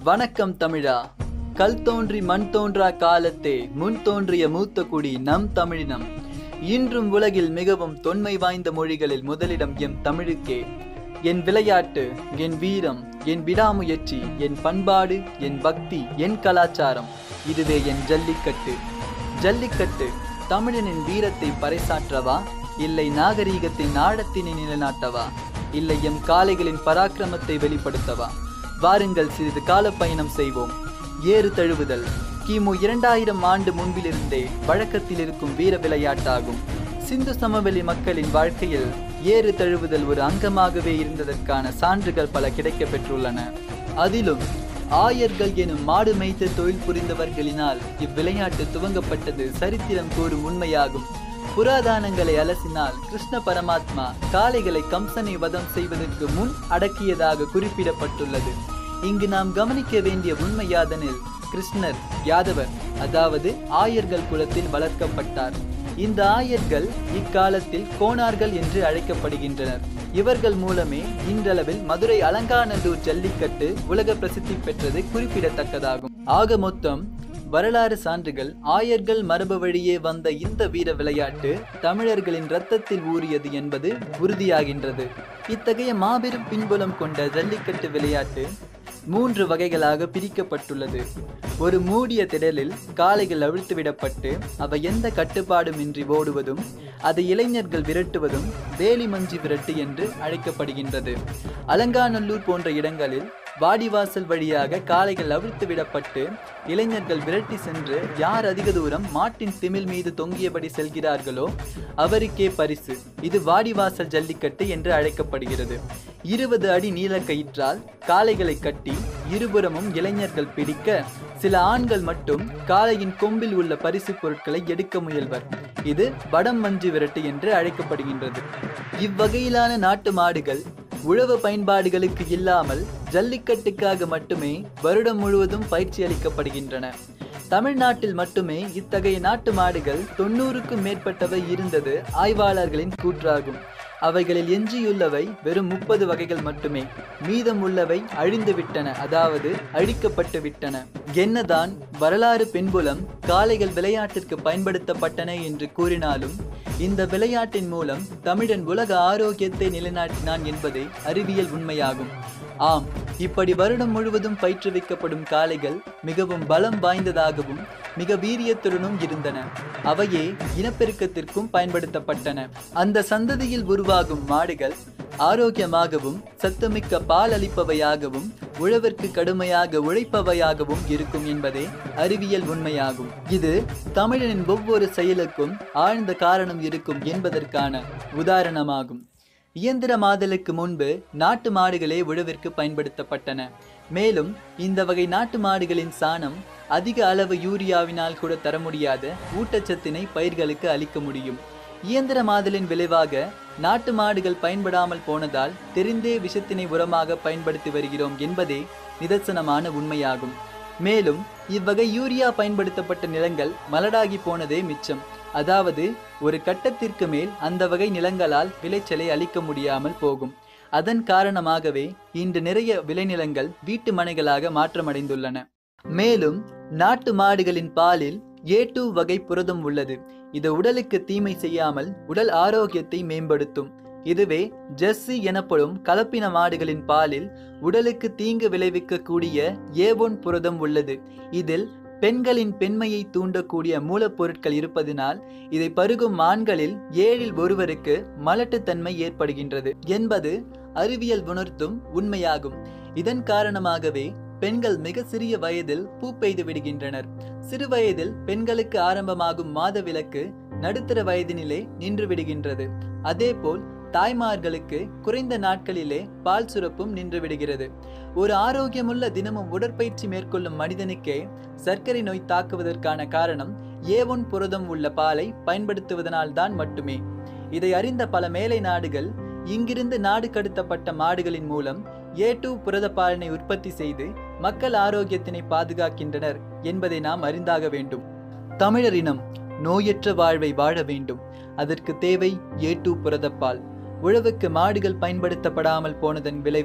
வணக்கம் தமிழா கல் தோன்றி மண் தோன்றா காலத்தே முன் தோன்றிய மூத்த குடி நம் தமிழினம் இன்றும் உலகில் மிகவும் தொன்மை வாய்ந்த மொழிகளில் முதலிடம் எம் தமிழுக்கே என் விளையாட்டு என் வீரம் என் விடாமுயற்சி என் பண்பாடு என் பக்தி என் கலாச்சாரம் இதுவே என் ஜல்லிக்கட்டு ஜல்லிக்கட்டு தமிழனின் வீரத்தை பறைசாற்றவா இல்லை நாகரீகத்தின் ஆழத்தினை நிலைநாட்டவா இல்லை எம் காளைகளின் பராக்கிரமத்தை வெளிப்படுத்தவா வாருங்கள் சிறிது கால பயணம் செய்வோம் ஏறு தழுவுதல் கிமு இரண்டாயிரம் ஆண்டு முன்பிலிருந்தே வழக்கத்தில் இருக்கும் வீர விளையாட்டாகும் சிந்து சமவெளி மக்களின் வாழ்க்கையில் ஏறு தழுவுதல் ஒரு அங்கமாகவே இருந்ததற்கான சான்றுகள் பல கிடைக்கப் பெற்றுள்ளன அதிலும் ஆயர்கள் எனும் மாடு மேய்த்த தொழில் புரிந்தவர்களினால் இவ்விளையாட்டு துவங்கப்பட்டது சரித்திரம் கூறும் உண்மையாகும் புராதானங்களை அலசினால் கிருஷ்ண பரமாத்மா காளைகளை கம்சனை வதம் செய்வதற்கு முன் அடக்கியதாக குறிப்பிடப்பட்டுள்ளது இங்கு நாம் கவனிக்க வேண்டிய உண்மை யாதெனில் கிருஷ்ணர் யாதவர் அதாவது ஆயர்கள் குலத்தில் வளர்க்கப்பட்டார் இந்த ஆயர்கள் இக்காலத்தில் கோணார்கள் என்று அழைக்கப்படுகின்றனர் இவர்கள் மூலமே இன்றளவில் மதுரை அலங்காநல்லூர் ஜல்லிக்கட்டு உலக பிரசித்தி பெற்றது குறிப்பிடத்தக்கதாகும் ஆக மொத்தம் வரலாறு சான்றுகள் ஆயர்கள் மரபு வழியே வந்த இந்த வீர விளையாட்டு தமிழர்களின் இரத்தத்தில் ஊறியது என்பது உறுதியாகின்றது இத்தகைய மாபெரும் பின்புலம் கொண்ட ஜல்லிக்கட்டு விளையாட்டு மூன்று வகைகளாக பிரிக்கப்பட்டுள்ளது ஒரு மூடிய திடலில் காளைகள் அவிழ்த்துவிடப்பட்டு அவை எந்த கட்டுப்பாடுமின்றி ஓடுவதும் அதை இளைஞர்கள் விரட்டுவதும் வேலி மஞ்சி விரட்டு என்று அழைக்கப்படுகின்றது அலங்காநல்லூர் போன்ற இடங்களில் வாடிவாசல் வழியாக காளைகள் அவிழ்த்து விடப்பட்டு இளைஞர்கள் விரட்டி சென்று யார் அதிக தூரம் மாட்டின் திமில் மீது தொங்கியபடி செல்கிறார்களோ அவருக்கே பரிசு இது வாடிவாசல் ஜல்லிக்கட்டு என்று அழைக்கப்படுகிறது இருபது அடி நீள கயிற்றால் காளைகளை கட்டி இருபுறமும் இளைஞர்கள் பிடிக்க சில ஆண்கள் மட்டும் காளையின் கொம்பில் உள்ள பரிசு பொருட்களை எடுக்க முயல்வர் இது வடம் மஞ்சு விரட்டு என்று அழைக்கப்படுகின்றது இவ்வகையிலான நாட்டு மாடுகள் உழவு பயன்பாடுகளுக்கு இல்லாமல் ஜல்லிக்கட்டுக்காக மட்டுமே வருடம் முழுவதும் பயிற்சி அளிக்கப்படுகின்றன தமிழ்நாட்டில் மட்டுமே இத்தகைய நாட்டு மாடுகள் தொண்ணூறுக்கும் மேற்பட்டவை இருந்தது ஆய்வாளர்களின் கூற்றாகும் அவைகளில் எஞ்சியுள்ளவை வெறும் முப்பது வகைகள் மட்டுமே மீதம் உள்ளவை அழிந்து விட்டன அதாவது அழிக்கப்பட்டு விட்டன என்னதான் வரலாறு பின்புலம் காளைகள் விளையாட்டிற்கு பயன்படுத்தப்பட்டன என்று கூறினாலும் இந்த விளையாட்டின் மூலம் தமிழன் உலக ஆரோக்கியத்தை நிலைநாட்டினான் என்பதே அறிவியல் உண்மையாகும் ஆம் இப்படி வருடம் முழுவதும் பயிற்றுவிக்கப்படும் காளைகள் மிகவும் பலம் வாய்ந்ததாகவும் மிக வீரியத்துடனும் இருந்தன அவையே இனப்பெருக்கத்திற்கும் பயன்படுத்தப்பட்டன அந்த சந்ததியில் உருவாகும் மாடுகள் ஆரோக்கியமாகவும் சத்துமிக்க பால் அளிப்பவையாகவும் உழவிற்கு கடுமையாக உழைப்பவையாகவும் இருக்கும் என்பதே அறிவியல் உண்மையாகும் இது தமிழனின் ஒவ்வொரு செயலுக்கும் ஆழ்ந்த காரணம் இருக்கும் என்பதற்கான உதாரணமாகும் இயந்திரமாதலுக்கு முன்பு நாட்டு மாடுகளே உழவிற்கு பயன்படுத்தப்பட்டன மேலும் இந்த வகை நாட்டு மாடுகளின் சாணம் அதிக அளவு யூரியாவினால் கூட தர முடியாத ஊட்டச்சத்தினை பயிர்களுக்கு அளிக்க முடியும் இயந்திரமாதலின் விளைவாக நாட்டு மாடுகள் பயன்படாமல் போனதால் தெரிந்தே விஷத்தினை உரமாக பயன்படுத்தி வருகிறோம் என்பதே நிதர்சனமான உண்மையாகும் மேலும் இவ்வகை யூரியா பயன்படுத்தப்பட்ட நிலங்கள் மலடாகி போனதே மிச்சம் அதாவது ஒரு கட்டத்திற்கு மேல் அந்த வகை நிலங்களால் விளைச்சலை அளிக்க முடியாமல் போகும் அதன் காரணமாகவே இன்று நிறைய விளைநிலங்கள் வீட்டு மனைகளாக மாற்றமடைந்துள்ளன மேலும் நாட்டு மாடுகளின் பாலில் ஏ டூ வகை புரதம் உள்ளது இது உடலுக்கு தீமை செய்யாமல் உடல் ஆரோக்கியத்தை மேம்படுத்தும் இதுவே ஜெர்சி எனப்படும் கலப்பின மாடுகளின் பாலில் உடலுக்கு தீங்கு விளைவிக்கக்கூடிய ஏ ஒன் புரதம் உள்ளது இதில் பெண்களின் பெண்மையை தூண்டக்கூடிய மூலப்பொருட்கள் இருப்பதினால் இதை பருகும் ஆண்களில் ஏழில் ஒருவருக்கு மலட்டுத்தன்மை ஏற்படுகின்றது என்பது அறிவியல் உணர்த்தும் உண்மையாகும் இதன் காரணமாகவே பெண்கள் மிக சிறிய வயதில் பூ பெய்து விடுகின்றனர் சிறு வயதில் பெண்களுக்கு ஆரம்பமாகும் மாதவிலக்கு நடுத்தர வயதினிலே நின்று விடுகின்றது அதேபோல் தாய்மார்களுக்கு குறைந்த நாட்களிலே பால் சுரப்பும் நின்று விடுகிறது ஒரு ஆரோக்கியமுள்ள தினமும் உடற்பயிற்சி மேற்கொள்ளும் மனிதனுக்கே சர்க்கரை நோய் தாக்குவதற்கான காரணம் ஏ ஒன் புரதம் உள்ள பாலை பயன்படுத்துவதனால் தான் மட்டுமே இதை அறிந்த பல மேலை நாடுகள் இங்கிருந்து நாடு கடத்தப்பட்ட மாடுகளின் மூலம் ஏ டூ புரத பாலனை உற்பத்தி செய்து மக்கள் ஆரோக்கியத்தினை பாதுகாக்கின்றனர் என்பதை நாம் அறிந்தாக வேண்டும் தமிழர் இனம் நோயற்ற வாழ்வை வாழ வேண்டும் அதற்கு தேவை ஏ டூ புரதப்பால் உழவுக்கு மாடுகள் பயன்படுத்தப்படாமல் போனதன் விளைவே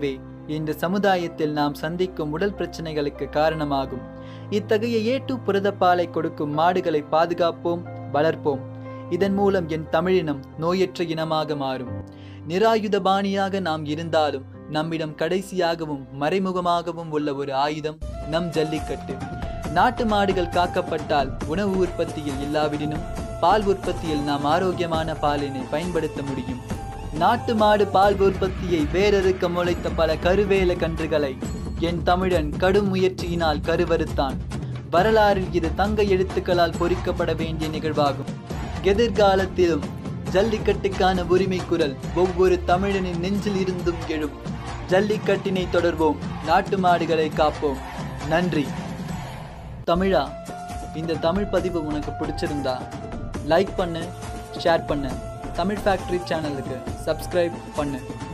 இந்த சமுதாயத்தில் நாம் சந்திக்கும் உடல் பிரச்சனைகளுக்கு காரணமாகும் இத்தகைய ஏட்டு புரதப்பாலை கொடுக்கும் மாடுகளை பாதுகாப்போம் வளர்ப்போம் இதன் மூலம் என் தமிழினம் நோயற்ற இனமாக மாறும் நிராயுதபாணியாக நாம் இருந்தாலும் நம்மிடம் கடைசியாகவும் மறைமுகமாகவும் உள்ள ஒரு ஆயுதம் நம் ஜல்லிக்கட்டு நாட்டு மாடுகள் காக்கப்பட்டால் உணவு உற்பத்தியில் இல்லாவிடினும் பால் உற்பத்தியில் நாம் ஆரோக்கியமான பாலினை பயன்படுத்த முடியும் நாட்டு மாடு பால் உற்பத்தியை வேறறுக்க முளைத்த பல கருவேல கன்றுகளை என் தமிழன் கடும் முயற்சியினால் கருவறுத்தான் வரலாறில் இது தங்க எழுத்துக்களால் பொறிக்கப்பட வேண்டிய நிகழ்வாகும் எதிர்காலத்திலும் ஜல்லிக்கட்டுக்கான உரிமை குரல் ஒவ்வொரு தமிழனின் நெஞ்சில் இருந்தும் எழும் ஜல்லிக்கட்டினை தொடர்வோம் நாட்டு மாடுகளை காப்போம் நன்றி தமிழா இந்த தமிழ் பதிவு உனக்கு பிடிச்சிருந்தா லைக் பண்ணு ஷேர் பண்ணு தமிழ் ஃபேக்டரி சேனலுக்கு சப்ஸ்கிரைப் பண்ணு